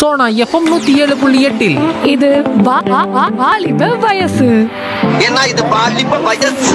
Sona FM நூத்தி ஏழு புள்ளி எட்டில் இது வா- வா- வா- வாலிப வயசு ஏன்னா இது பாலிப்ப வயசு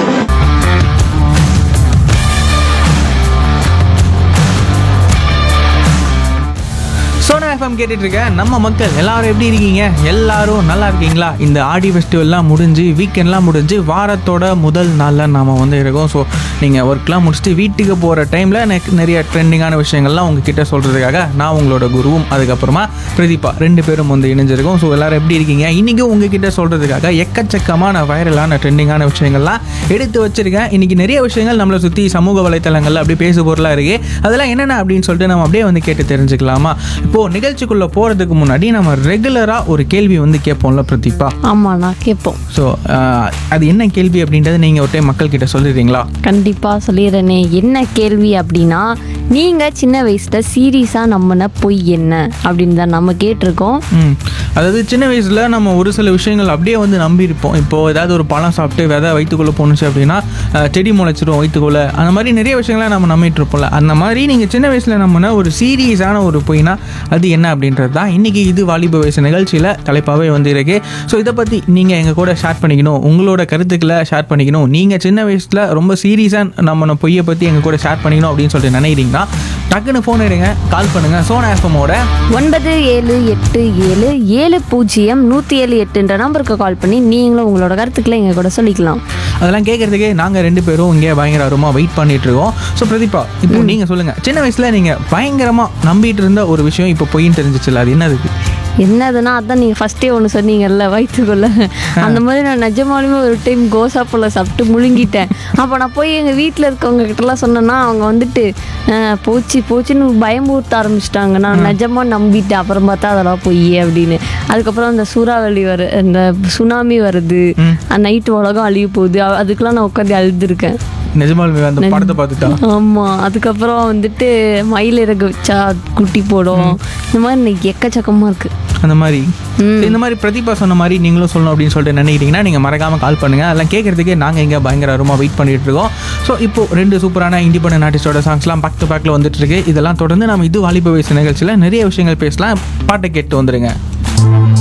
சோனா எஃப்எம் கேட்டுட்டு இருக்க நம்ம மக்கள் எல்லாரும் எப்படி இருக்கீங்க எல்லாரும் நல்லா இருக்கீங்களா இந்த ஆடி ஃபெஸ்டிவல்லாம் முடிஞ்சு வீக்கெண்ட்லாம் முடிஞ்சு வாரத்தோட முதல் நாளில் நாம வந்து இருக்கோம் ஸோ நீங்கள் ஒர்க்லாம் முடிச்சுட்டு வீட்டுக்கு போகிற டைமில் எனக்கு நிறைய ட்ரெண்டிங்கான விஷயங்கள்லாம் உங்ககிட்ட சொல்கிறதுக்காக நான் உங்களோட குருவும் அதுக்கப்புறமா பிரதீபா ரெண்டு பேரும் வந்து இணைஞ்சிருக்கோம் ஸோ எல்லாரும் எப்படி இருக்கீங்க இன்றைக்கும் உங்ககிட்ட சொல்கிறதுக்காக எக்கச்சக்கமான வைரலான ட்ரெண்டிங்கான விஷயங்கள்லாம் எடுத்து வச்சிருக்கேன் இன்னைக்கு நிறைய விஷயங்கள் நம்மளை சுற்றி சமூக வலைத்தளங்கள்ல அப்படியே பேசு பொருளாக இருக்கு அதெல்லாம் என்னென்ன அப்படின்னு சொல்லிட்டு நம்ம அப்படியே வந்து கேட்டு தெரிஞ்சுக்கலாமா இப்போ நிகழ்ச்சிக்குள்ள போறதுக்கு முன்னாடி நம்ம ரெகுலரா ஒரு கேள்வி வந்து கேட்போம்ல பிரதீபா ஆமாண்ணா கேட்போம் ஸோ அது என்ன கேள்வி அப்படின்றத நீங்க ஒரு டைம் மக்கள் கிட்ட சொல்லிடுறீங்களா கண்டிப்பா சொல்லிடுறேனே என்ன கேள்வி அப்படின்னா நீங்க சின்ன வயசுல சீரியஸா நம்பின பொய் என்ன அப்படின்னு தான் நம்ம கேட்டிருக்கோம் ம் அதாவது சின்ன வயசுல நம்ம ஒரு சில விஷயங்கள் அப்படியே வந்து நம்பியிருப்போம் இப்போ ஏதாவது ஒரு பழம் சாப்பிட்டு விதை வயிற்றுக்குள்ளே போணுச்சு அப்படின்னா அஹ், செடி முளைச்சிரும் வயிற்றுக்குள்ளே அந்த மாதிரி நிறைய விஷயங்களை நம்ம நம்பிட்டு இருப்போம்ல அந்த மாதிரி நீங்கள் சின்ன வயசில் நம்பின ஒரு சீரியஸான ஒரு பொய்னா அது என்ன அப்படின்றது தான் இன்றைக்கி இது வாலிப வயசு நிகழ்ச்சியில் தலைப்பாகவே வந்து இருக்கு ஸோ இதை பற்றி நீங்கள் எங்கள் கூட ஷேர் பண்ணிக்கணும் உங்களோட கருத்துக்களை ஷேர் பண்ணிக்கணும் நீங்கள் சின்ன வயசில் ரொம்ப சீரியஸாக நம்ம பொய்யை பற்றி எங்கள் கூட ஷேர் பண்ணிக்கணும் அப்படின்னு சொல்லிட்டு நினைக்கிறீங்கன்னா டக்குன்னு ஃபோன் எடுங்க கால் பண்ணுங்கள் சோனா எஃப்எம்மோட ஒன்பது ஏழு எட்டு ஏழு ஏழு பூஜ்ஜியம் நூற்றி ஏழு எட்டுன்ற நம்பருக்கு கால் பண்ணி நீங்களும் உங்களோட கருத்துக்களை எங்க கூட சொல்லிக்கலாம் அதெல்லாம் கேட்கறதுக்கு நாங்கள் ரெண்டு பேரும் இங்கே பயங்கர ஆர்வமாக வெயிட் பண்ணிட்டு இருக்கோம் ஸோ பிரதீபா இப்போ நீங்கள் சொல்லுங்கள் சின்ன வயசில் நீங்கள் பயங்கரமாக நம்பிட்டு இருந்த ஒரு விஷயம் இப்போ பொய்ன்னு தெரிஞ்சிச்சுல அது என்னதுக்கு என்னதுன்னா அதான் நீங்கள் ஃபஸ்ட்டே ஒன்று சொன்னீங்கல்ல வயிற்றுக்குள்ள அந்த மாதிரி நான் நிஜமாலுமே ஒரு டைம் கோசாப்பில் சாப்பிட்டு முழுங்கிட்டேன் அப்போ நான் போய் எங்கள் வீட்டில் இருக்கவங்க கிட்டலாம் சொன்னேன்னா அவங்க வந்துட்டு "அஹ், போச்சு போச்சுன்னு பயம்பூர்த்த ஆரம்பிச்சிட்டாங்க நான் நிஜமாக நம்பிட்டேன் அப்புறம் பார்த்தா அதெல்லாம் பொய் அப்படின்னு அதுக்கப்புறம் அந்த சூறாவளி வரு அந்த சுனாமி வருது நைட்டு உலகம் அழிய போகுது அ- அதுக்கெல்லாம் நான் உட்காந்து அழுதுருக்கேன் நிஜமாலுமே அந்த படத்தை பார்த்துட்டா ஆமாம் அதுக்கப்புறம் வந்துட்டு மயில் இறகு வச்சா குட்டி போடும் இந்த மாதிரி இன்னைக்கு எக்கச்சக்கமாக இருக்குது அந்த மாதிரி So, இந்த மாதிரி பிரதீபா சொன்ன மாதிரி நீங்களும் சொல்லணும் அப்படின்னு சொல்லிட்டு நினைக்கிறீங்கன்னா நீங்கள் மறக்காமல் கால் பண்ணுங்கள் அதெல்லாம் கேட்கறதுக்கே நாங்கள் இங்கே பயங்கர ஆர்வமாக வெயிட் பண்ணிட்டு இருக்கோம் ஸோ இப்போ ரெண்டு சூப்பரான இண்டிபெண்டன்ட் ஆர்டிஸ்டோட சாங்ஸ்லாம் பேக் டு பேக்கில் வந்துட்டு இருக்கு இதெல்லாம் தொடர்ந்து நம்ம இது வாலிப வயசு நிகழ்ச்சியில் நிறைய விஷயங்கள் பேசலாம் பாட்டை கேட்டு வந்துருங்க